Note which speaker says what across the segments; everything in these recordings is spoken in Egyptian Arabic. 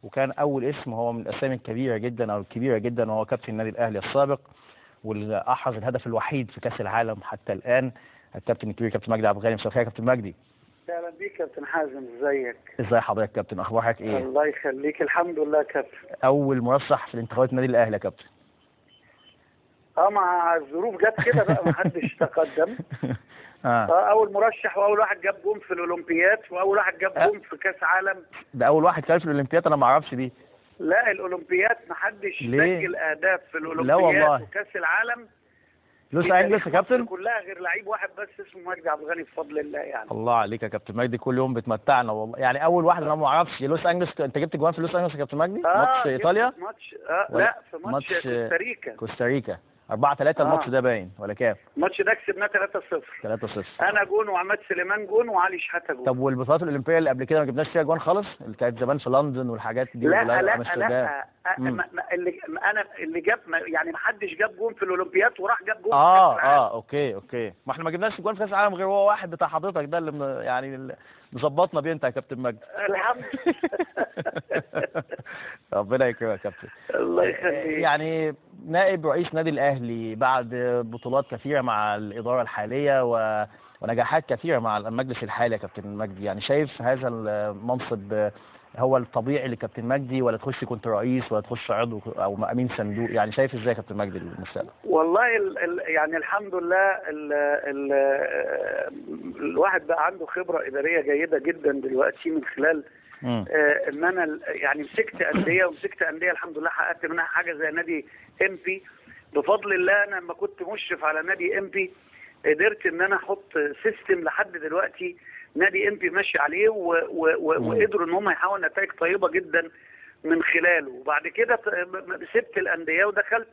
Speaker 1: وكان اول اسم هو من الاسامي الكبيره جدا او الكبيره جدا وهو كابتن النادي الاهلي السابق واللي احرز الهدف الوحيد في كاس العالم حتى الان الكابتن الكبير كابتن مجدي عبد الغني مساء الخير يا كابتن مجدي
Speaker 2: اهلا بيك يا كابتن حازم ازيك
Speaker 1: ازاي حضرتك يا كابتن اخبارك ايه
Speaker 2: الله يخليك الحمد لله يا كابتن
Speaker 1: اول مرشح في الانتخابات النادي الاهلي يا كابتن
Speaker 2: اه مع الظروف جت كده بقى ما حدش تقدم
Speaker 1: اه
Speaker 2: اه اول مرشح واول واحد جاب جون في الاولمبياد واول واحد جاب
Speaker 1: آه.
Speaker 2: جون في كاس عالم
Speaker 1: ده اول واحد كان في الاولمبياد انا ما اعرفش دي
Speaker 2: لا الاولمبياد ما حدش
Speaker 1: ليه؟
Speaker 2: سجل اهداف في
Speaker 1: لا
Speaker 2: الاولمبياد
Speaker 1: والله.
Speaker 2: وكاس العالم
Speaker 1: لوس
Speaker 2: في
Speaker 1: انجلس
Speaker 2: تاريخ
Speaker 1: يا كابتن
Speaker 2: مصر كلها غير لعيب واحد بس اسمه مجدي عبد الغني بفضل الله يعني
Speaker 1: الله عليك يا كابتن مجدي كل يوم بتمتعنا والله يعني اول واحد انا ما اعرفش لوس انجلس انت جبت جوان في لوس انجلس يا كابتن مجدي ماتش
Speaker 2: جبت
Speaker 1: ايطاليا
Speaker 2: ماتش آه
Speaker 1: ولا-
Speaker 2: لا في ماتش
Speaker 1: ماتش-
Speaker 2: كوستاريكا
Speaker 1: كوستاريكا 4 3
Speaker 2: آه.
Speaker 1: الماتش ده باين ولا كام
Speaker 2: الماتش ده كسبناه 3-0
Speaker 1: 3 0
Speaker 2: انا جون وعماد سليمان جون وعلي شحاته جون
Speaker 1: طب والبطولات الاولمبيه اللي قبل كده ما جبناش فيها جوان خالص اللي كانت زمان في لندن والحاجات دي
Speaker 2: لا
Speaker 1: ولا
Speaker 2: لا
Speaker 1: أمستردام؟
Speaker 2: لا أ-
Speaker 1: مم.
Speaker 2: ما- ما- اللي ما انا اللي جاب ما- يعني ما حدش جاب جون في الاولمبياد وراح جاب جون في
Speaker 1: اه
Speaker 2: كأس العالم.
Speaker 1: اه اوكي اوكي ما احنا ما جبناش جوان في كاس العالم غير هو واحد بتاع حضرتك ده اللي من- يعني اللي مظبطنا بيه انت يا كابتن مجدي
Speaker 2: الحمد
Speaker 1: ربنا يكرمك يا كابتن
Speaker 2: الله يخليك
Speaker 1: يعني نائب رئيس نادي الاهلي بعد بطولات كثيره مع الاداره الحاليه و... ونجاحات كثيره مع المجلس الحالي يا كابتن مجدي يعني شايف هذا المنصب هو الطبيعي لكابتن مجدي ولا تخش كنت رئيس ولا تخش عضو او امين صندوق يعني شايف ازاي يا كابتن مجدي المستقبل
Speaker 2: والله ال ال يعني الحمد لله ال ال الواحد بقى عنده خبره اداريه جيده جدا دلوقتي من خلال
Speaker 1: امم
Speaker 2: آه، ان انا ال- يعني مسكت انديه ومسكت انديه الحمد لله حققت منها حاجه زي نادي ام بي بفضل الله انا لما كنت مشرف على نادي ام بي قدرت ان انا احط سيستم لحد دلوقتي نادي ام بي ماشي عليه و و و
Speaker 1: مم.
Speaker 2: وقدروا ان هم يحققوا نتائج طيبه جدا من خلاله وبعد كده ت- م- م- سبت الانديه ودخلت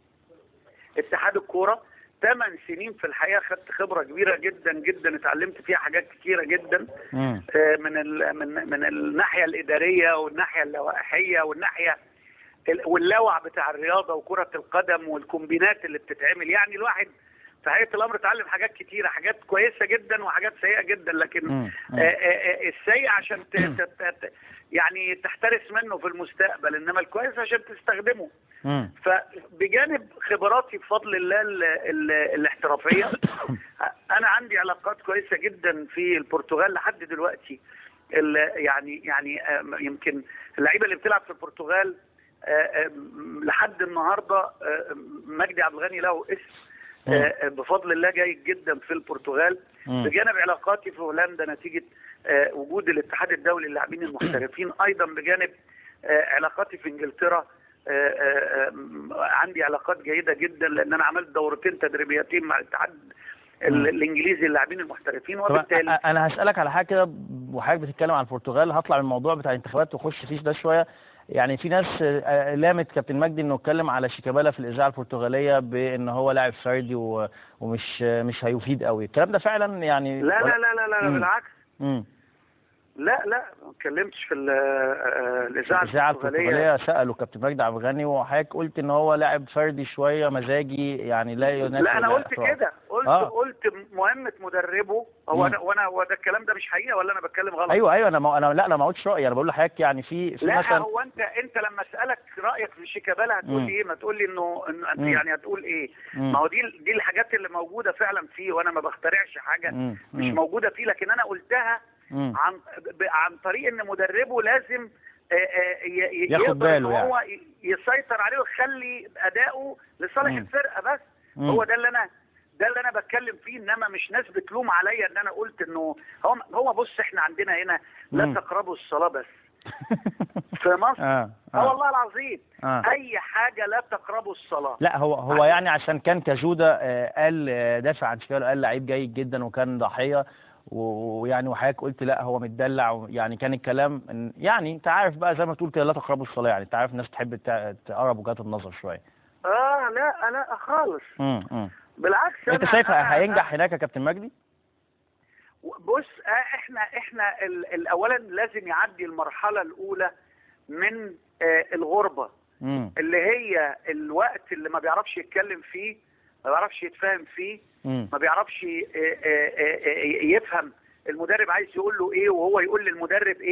Speaker 2: اتحاد الكوره ثمان سنين في الحقيقه خدت خبره كبيره جدا جدا اتعلمت فيها حاجات كتيره جدا
Speaker 1: امم
Speaker 2: آه، من ال من من الناحيه الاداريه والناحيه اللوائحيه والناحيه ال- واللوع بتاع الرياضه وكره القدم والكومبينات اللي بتتعمل يعني الواحد في حقيقه الامر اتعلم حاجات كتيره حاجات كويسه جدا وحاجات سيئه جدا لكن
Speaker 1: مم.
Speaker 2: آه، آه، آه، السيء عشان ت- ت- ت- يعني تحترس منه في المستقبل انما الكويس عشان تستخدمه
Speaker 1: امم
Speaker 2: فبجانب خبراتي بفضل الله ال ال الاحترافيه انا عندي علاقات كويسه جدا في البرتغال لحد دلوقتي ال- يعني يعني آه، يمكن اللعيبه اللي بتلعب في البرتغال آه، آه، لحد النهارده آه، مجدي عبد الغني له اسم آه، آه، بفضل الله جيد جدا في البرتغال
Speaker 1: مم.
Speaker 2: بجانب علاقاتي في هولندا نتيجه آه، وجود الاتحاد الدولي للاعبين المحترفين ايضا بجانب آه، علاقاتي في انجلترا آه، آه، آه، عندي علاقات جيده جدا لان انا عملت دورتين تدريبيتين مع الاتحاد ال-
Speaker 1: مم.
Speaker 2: الانجليزي للاعبين المحترفين
Speaker 1: طب
Speaker 2: وبالتالي
Speaker 1: أ- انا هسالك على حاجه كده وحضرتك بتتكلم عن البرتغال هطلع من الموضوع بتاع الانتخابات واخش فيه ده شويه يعني في ناس آه، لامت كابتن مجدي انه اتكلم على شيكابالا في الاذاعه البرتغاليه بان هو لاعب فردي و- ومش مش هيفيد قوي الكلام ده فعلا يعني
Speaker 2: لا
Speaker 1: ولا-
Speaker 2: لا لا لا, لا
Speaker 1: مم.
Speaker 2: بالعكس
Speaker 1: مم.
Speaker 2: لا لا ما اتكلمتش في ال- آه، الاذاعه
Speaker 1: الإذاعة
Speaker 2: البرتغاليه
Speaker 1: البرتغالية سألوا كابتن مجدي عبد الغني وحضرتك قلت إن هو لاعب فردي شوية مزاجي يعني لا يناسب
Speaker 2: لا انا قلت
Speaker 1: الاحتراف.
Speaker 2: كده قلت
Speaker 1: آه.
Speaker 2: قلت مهمه مدربه هو
Speaker 1: مم.
Speaker 2: انا وانا هو ده الكلام ده مش حقيقه ولا انا بتكلم غلط
Speaker 1: أيوه أيوه أنا ما أنا لا أنا ما قلتش رأيي أنا بقول لحضرتك يعني في في
Speaker 2: لا
Speaker 1: مثلا
Speaker 2: هو انت انت لما اسالك رايك في شيكابالا هتقول
Speaker 1: مم.
Speaker 2: لي ايه ما تقول لي انه انه انت
Speaker 1: مم.
Speaker 2: يعني هتقول ايه
Speaker 1: مم.
Speaker 2: ما هو دي دي الحاجات اللي موجوده فعلا فيه وانا ما بخترعش حاجه
Speaker 1: مم.
Speaker 2: مش
Speaker 1: مم.
Speaker 2: موجوده فيه لكن انا قلتها
Speaker 1: مم.
Speaker 2: عن ب- عن طريق ان مدربه لازم آه، آه، ي- ي-
Speaker 1: ياخد
Speaker 2: يقدر
Speaker 1: باله
Speaker 2: ان
Speaker 1: يعني.
Speaker 2: هو ي- يسيطر عليه ويخلي اداؤه لصالح
Speaker 1: مم.
Speaker 2: الفرقه بس
Speaker 1: مم.
Speaker 2: هو ده اللي انا ده اللي انا بتكلم فيه انما مش ناس بتلوم عليا ان انا قلت انه هو هو بص احنا عندنا هنا لا
Speaker 1: مم.
Speaker 2: تقربوا الصلاه بس في مصر
Speaker 1: آه.
Speaker 2: اه
Speaker 1: آه.
Speaker 2: والله العظيم
Speaker 1: آه.
Speaker 2: اي حاجه لا تقربوا الصلاه
Speaker 1: لا هو هو يعني عشان كان كجودة آه، قال آه، دافع عن شيكابالا قال لعيب جيد جدا وكان ضحية و- ويعني وحضرتك قلت لا هو متدلع و- يعني كان الكلام إن- يعني انت عارف بقى زي ما تقول كده لا تقربوا الصلاة يعني انت عارف الناس تحب تع- تقرب وجهات النظر شوية
Speaker 2: اه لا لا خالص
Speaker 1: امم امم
Speaker 2: بالعكس
Speaker 1: انت
Speaker 2: أنا-
Speaker 1: شايف
Speaker 2: أنا-
Speaker 1: هينجح هناك يا كابتن مجدي؟
Speaker 2: بص آه، احنا احنا ال- ال- اولا لازم يعدي المرحله الاولى من آه، الغربه
Speaker 1: امم
Speaker 2: اللي هي الوقت اللي ما بيعرفش يتكلم فيه ما بيعرفش يتفاهم فيه
Speaker 1: امم
Speaker 2: ما بيعرفش آه، آه، آه، آه، يفهم المدرب عايز يقول له ايه وهو يقول للمدرب ايه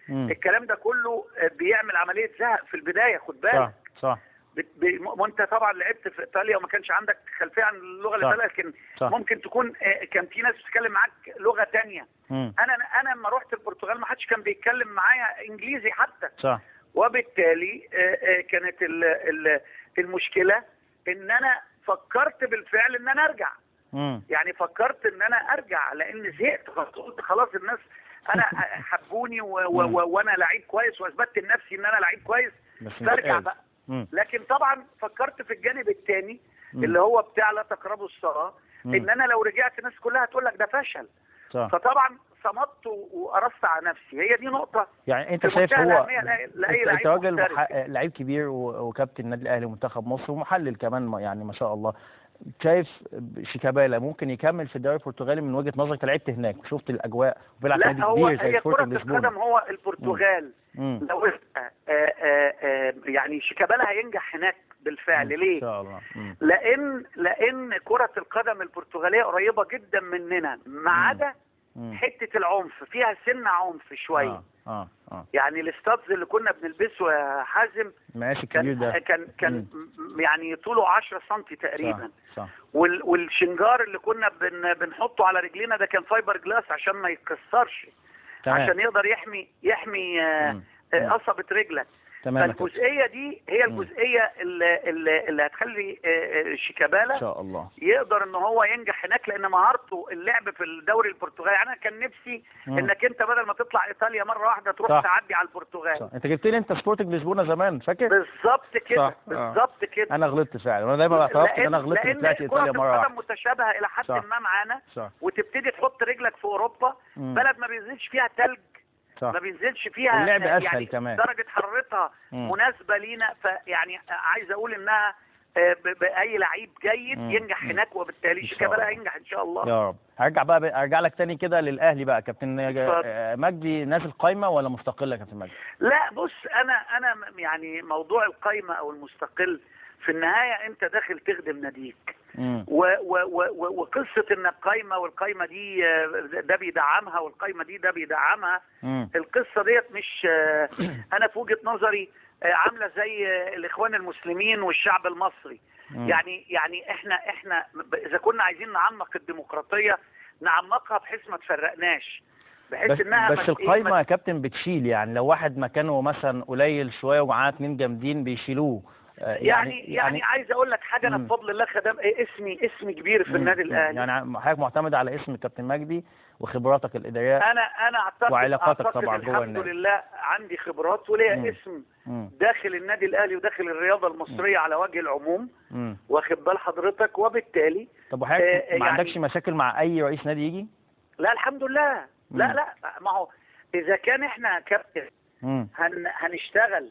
Speaker 1: مم.
Speaker 2: الكلام ده كله آه، بيعمل عمليه زهق في البدايه خد بالك
Speaker 1: صح صح
Speaker 2: بت- ب- م- وانت طبعا لعبت في ايطاليا وما كانش عندك خلفيه عن اللغه
Speaker 1: صح.
Speaker 2: الايطاليه لكن
Speaker 1: صح.
Speaker 2: ممكن تكون آه، كان في ناس بتتكلم معاك لغه تانية
Speaker 1: مم.
Speaker 2: انا انا لما رحت البرتغال ما حدش كان بيتكلم معايا انجليزي حتى
Speaker 1: صح
Speaker 2: وبالتالي آه، آه، كانت ال- ال- المشكله ان انا فكرت بالفعل ان انا ارجع
Speaker 1: مم.
Speaker 2: يعني فكرت ان انا ارجع لان زهقت قلت خلاص الناس انا حبوني و- و-
Speaker 1: مم.
Speaker 2: و- وانا لعيب كويس واثبتت لنفسي ان انا لعيب كويس
Speaker 1: بس مش
Speaker 2: فارجع
Speaker 1: قادر.
Speaker 2: بقى
Speaker 1: مم.
Speaker 2: لكن طبعا فكرت في الجانب الثاني
Speaker 1: مم.
Speaker 2: اللي هو بتاع لا تقربوا الصلاه
Speaker 1: مم.
Speaker 2: ان انا لو رجعت الناس كلها هتقول لك ده فشل
Speaker 1: صح
Speaker 2: فطبعا صمت و- وقرصت على نفسي هي دي نقطه
Speaker 1: يعني انت
Speaker 2: في
Speaker 1: شايف
Speaker 2: منتهى
Speaker 1: هو
Speaker 2: الأهمية لأي- لأي
Speaker 1: انت, انت
Speaker 2: لعيب
Speaker 1: راجل
Speaker 2: محترف.
Speaker 1: مح... لعيب كبير و... وكابتن النادي الاهلي ومنتخب مصر ومحلل كمان ما- يعني ما شاء الله شايف شيكابالا ممكن يكمل في الدوري البرتغالي من وجهه نظرك انت لعبت هناك وشفت الاجواء وبيلعب في
Speaker 2: لا
Speaker 1: نادي
Speaker 2: هو
Speaker 1: كبير زي
Speaker 2: هي كره
Speaker 1: سبورتنج
Speaker 2: القدم
Speaker 1: لشبونه
Speaker 2: هو البرتغال
Speaker 1: مم.
Speaker 2: لو انت آه، آه، آه، يعني شيكابالا هينجح هناك بالفعل
Speaker 1: ان
Speaker 2: ليه؟
Speaker 1: شاء الله مم.
Speaker 2: لان لان كره القدم البرتغاليه قريبه جدا مننا ما
Speaker 1: مم.
Speaker 2: عدا
Speaker 1: مم.
Speaker 2: حته العنف فيها سن عنف شويه
Speaker 1: اه اه اه
Speaker 2: يعني الاستادز اللي كنا بنلبسه يا حازم
Speaker 1: ماشي الكبير
Speaker 2: كان
Speaker 1: ده
Speaker 2: كان كان م- يعني طوله 10 سم تقريبا
Speaker 1: صح صح
Speaker 2: وال والشنجار اللي كنا بن بنحطه على رجلينا ده كان فايبر جلاس عشان ما يتكسرش
Speaker 1: تمام
Speaker 2: عشان يقدر يحمي يحمي آه،
Speaker 1: مم.
Speaker 2: آه،
Speaker 1: مم.
Speaker 2: قصبة رجلك
Speaker 1: تمام يا كابتن.
Speaker 2: فالجزئية دي هي
Speaker 1: مم.
Speaker 2: الجزئية اللي, اللي, اللي هتخلي آه، آه،
Speaker 1: ان
Speaker 2: شيكابالا
Speaker 1: شاء الله
Speaker 2: يقدر ان هو ينجح هناك لان مهارته اللعب في الدوري البرتغالي يعني انا كان نفسي
Speaker 1: مم.
Speaker 2: انك انت بدل ما تطلع ايطاليا مره واحده تروح
Speaker 1: صح.
Speaker 2: تعدي على البرتغال
Speaker 1: صح. انت جبت لي انت سبورتنج لشبونه زمان فاكر
Speaker 2: بالظبط كده
Speaker 1: صح. آه.
Speaker 2: بالظبط كده
Speaker 1: انا غلطت فعلا وانا دايما اعترفت ان انا
Speaker 2: لأن-
Speaker 1: غلطت
Speaker 2: لأن
Speaker 1: وطلعت ايطاليا
Speaker 2: كرة
Speaker 1: مره
Speaker 2: القدم
Speaker 1: واحده
Speaker 2: متشابهه الى حد
Speaker 1: صح.
Speaker 2: ما معانا
Speaker 1: صح
Speaker 2: وتبتدي تحط رجلك في اوروبا
Speaker 1: مم.
Speaker 2: بلد ما بينزلش فيها تلج
Speaker 1: صح
Speaker 2: ما بينزلش فيها
Speaker 1: واللعب أسهل
Speaker 2: يعني
Speaker 1: كمان.
Speaker 2: درجة حرارتها
Speaker 1: مم.
Speaker 2: مناسبة لينا فيعني عايز اقول انها آه، ب- باي لعيب جيد
Speaker 1: مم.
Speaker 2: ينجح
Speaker 1: مم.
Speaker 2: هناك وبالتالي
Speaker 1: إن شاء
Speaker 2: شيكابالا
Speaker 1: الله.
Speaker 2: هينجح ان شاء الله
Speaker 1: يا رب هرجع بقى ارجع لك تاني كده للاهلي بقى كابتن
Speaker 2: اتفضل.
Speaker 1: آه، مجدي نازل قايمه ولا مستقله يا كابتن مجدي
Speaker 2: لا بص انا انا م- يعني موضوع القايمة او المستقل في النهاية انت داخل تخدم ناديك
Speaker 1: امم
Speaker 2: و و و و وقصة ان القايمة والقايمة دي آه، ده بيدعمها والقايمة دي ده بيدعمها
Speaker 1: امم
Speaker 2: القصة ديت مش آه، انا في وجهة نظري آه، عاملة زي آه، الاخوان المسلمين والشعب المصري
Speaker 1: مم.
Speaker 2: يعني يعني احنا احنا ب- اذا كنا عايزين نعمق الديمقراطية نعمقها بحيث ما تفرقناش بحيث
Speaker 1: بس
Speaker 2: انها
Speaker 1: بس
Speaker 2: ما- إيه،
Speaker 1: القايمه
Speaker 2: ما-
Speaker 1: يا كابتن بتشيل يعني لو واحد مكانه مثلا قليل شويه ومعاه اتنين جامدين بيشيلوه آه،
Speaker 2: يعني يعني عايز اقول لك حاجة انا
Speaker 1: مم.
Speaker 2: بفضل الله خدام إيه، اسمي اسمي كبير في
Speaker 1: مم.
Speaker 2: النادي
Speaker 1: مم.
Speaker 2: الاهلي
Speaker 1: يعني حضرتك معتمد على اسم الكابتن مجدي وخبراتك الاداريه
Speaker 2: انا انا اعتقد
Speaker 1: وعلاقاتك
Speaker 2: أعتقد
Speaker 1: طبعاً جوه
Speaker 2: الحمد
Speaker 1: النادي.
Speaker 2: لله عندي خبرات وليا
Speaker 1: مم.
Speaker 2: اسم
Speaker 1: امم
Speaker 2: داخل النادي الاهلي وداخل الرياضه المصريه على وجه العموم
Speaker 1: امم
Speaker 2: واخد بال حضرتك وبالتالي
Speaker 1: طب وحضرتك
Speaker 2: آه،
Speaker 1: ما
Speaker 2: يعني-
Speaker 1: عندكش مشاكل مع اي رئيس نادي يجي
Speaker 2: لا الحمد لله
Speaker 1: مم.
Speaker 2: لا لا ما هو اذا كان احنا كابتن
Speaker 1: امم
Speaker 2: هن هنشتغل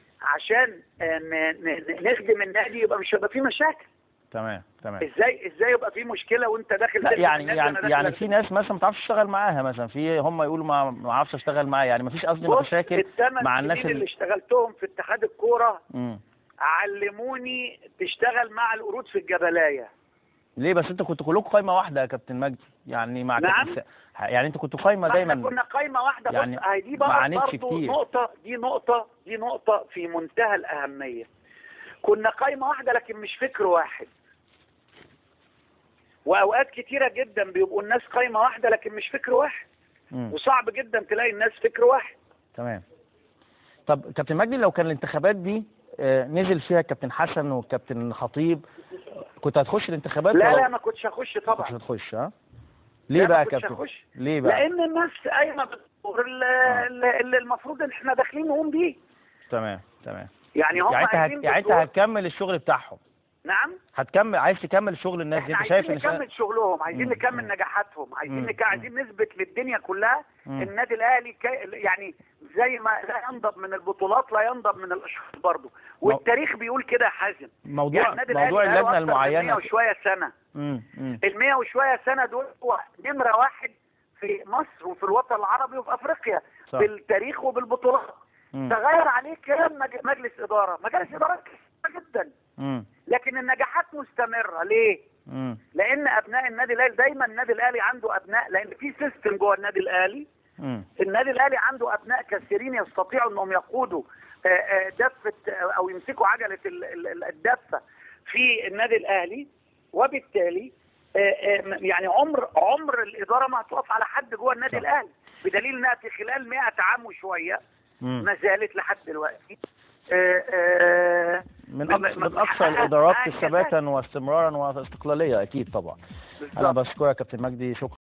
Speaker 2: عشان آه، ن- ن- نخدم النادي يبقى مش هيبقى فيه مشاكل
Speaker 1: تمام تمام
Speaker 2: ازاي ازاي يبقى فيه مشكله وانت داخل
Speaker 1: لا
Speaker 2: تخدم
Speaker 1: يعني
Speaker 2: النادي
Speaker 1: يعني
Speaker 2: وأنا داخل
Speaker 1: يعني
Speaker 2: أخدم
Speaker 1: في ناس مثلا ما تعرفش تشتغل معاها مثلا في هم يقولوا ما ما اعرفش اشتغل معاها يعني ما فيش قصدي
Speaker 2: بص
Speaker 1: مشاكل
Speaker 2: الثمان
Speaker 1: مع
Speaker 2: سنين
Speaker 1: الناس
Speaker 2: اللي
Speaker 1: اللي
Speaker 2: اشتغلتهم في اتحاد الكوره
Speaker 1: امم
Speaker 2: علموني تشتغل مع القرود في الجبلايه
Speaker 1: ليه بس انتوا كنتوا كلكم قايمه واحده يا كابتن مجدي يعني مع
Speaker 2: نعم.
Speaker 1: كابتن س- يعني انتوا كنتوا قايمه
Speaker 2: احنا
Speaker 1: دايما
Speaker 2: كنا قايمه واحده
Speaker 1: يعني
Speaker 2: بص هي دي
Speaker 1: ما
Speaker 2: بقى
Speaker 1: عانتش
Speaker 2: برضه
Speaker 1: كتير.
Speaker 2: نقطه دي نقطه دي نقطه في منتهى الاهميه كنا قايمه واحده لكن مش فكر واحد واوقات كتيره جدا بيبقوا الناس قايمه واحده لكن مش فكر واحد
Speaker 1: مم.
Speaker 2: وصعب جدا تلاقي الناس فكر واحد
Speaker 1: تمام طب كابتن مجدي لو كان الانتخابات دي آه، نزل فيها الكابتن حسن والكابتن خطيب كنت هتخش الانتخابات
Speaker 2: لا
Speaker 1: ولا
Speaker 2: لا ما كنتش هخش
Speaker 1: ما كنتش
Speaker 2: طبعا
Speaker 1: هتخش ها
Speaker 2: لا،
Speaker 1: ليه
Speaker 2: ما
Speaker 1: بقى يا
Speaker 2: كنتش
Speaker 1: كابتن
Speaker 2: هخش.
Speaker 1: ليه بقى
Speaker 2: لان الناس قايمه بالدور اللي, اللي المفروض ان احنا داخلين نقوم بيه
Speaker 1: تمام تمام
Speaker 2: يعني هم
Speaker 1: يعني انت هت...
Speaker 2: عايزين
Speaker 1: يعني انت
Speaker 2: بالدور-
Speaker 1: هتكمل الشغل بتاعهم
Speaker 2: نعم
Speaker 1: هتكمل عايز تكمل شغل الناس دي
Speaker 2: احنا
Speaker 1: انت شايف
Speaker 2: عايزين
Speaker 1: ان شا...
Speaker 2: نكمل شغلهم عايزين
Speaker 1: مم.
Speaker 2: نكمل
Speaker 1: مم.
Speaker 2: نجاحاتهم عايزين
Speaker 1: مم.
Speaker 2: نك... عايزين نثبت للدنيا كلها
Speaker 1: مم.
Speaker 2: النادي الاهلي كي... يعني زي ما لا ينضب من البطولات لا ينضب من الاشخاص برضه والتاريخ بيقول كده يا حازم
Speaker 1: موضوع
Speaker 2: يعني النادي الأهلي
Speaker 1: موضوع
Speaker 2: بقاله
Speaker 1: اللجنه
Speaker 2: أكتر من 100
Speaker 1: المعينه
Speaker 2: وشويه سنه
Speaker 1: امم امم
Speaker 2: ال 100 وشويه سنه دول هو نمره واحد في مصر وفي الوطن العربي وفي افريقيا
Speaker 1: صح.
Speaker 2: بالتاريخ وبالبطولات
Speaker 1: مم.
Speaker 2: تغير عليه كلام مج... مجلس اداره مجلس ادارات كثيرة جدا
Speaker 1: مم.
Speaker 2: لكن النجاحات مستمره ليه؟
Speaker 1: مم.
Speaker 2: لان ابناء النادي الاهلي دايما النادي الاهلي عنده ابناء لان في سيستم جوه النادي الاهلي
Speaker 1: مم.
Speaker 2: النادي الاهلي عنده ابناء كثيرين يستطيعوا انهم يقودوا آه، آه، دفه آه، او يمسكوا عجله ال- ال- ال- الدفه في النادي الاهلي وبالتالي آه، آه، يعني عمر عمر الاداره ما هتقف على حد جوه النادي
Speaker 1: صح.
Speaker 2: الاهلي بدليل انها في خلال 100 عام وشويه
Speaker 1: مم.
Speaker 2: ما زالت لحد دلوقتي آه، آه،
Speaker 1: من
Speaker 2: م-
Speaker 1: أقصى
Speaker 2: م-
Speaker 1: من اقصى
Speaker 2: محققة
Speaker 1: الادارات
Speaker 2: حاجة
Speaker 1: ثباتا واستمرارا واستقلاليه اكيد طبعا انا
Speaker 2: بالظبط.
Speaker 1: بشكرك كابتن مجدي شكرا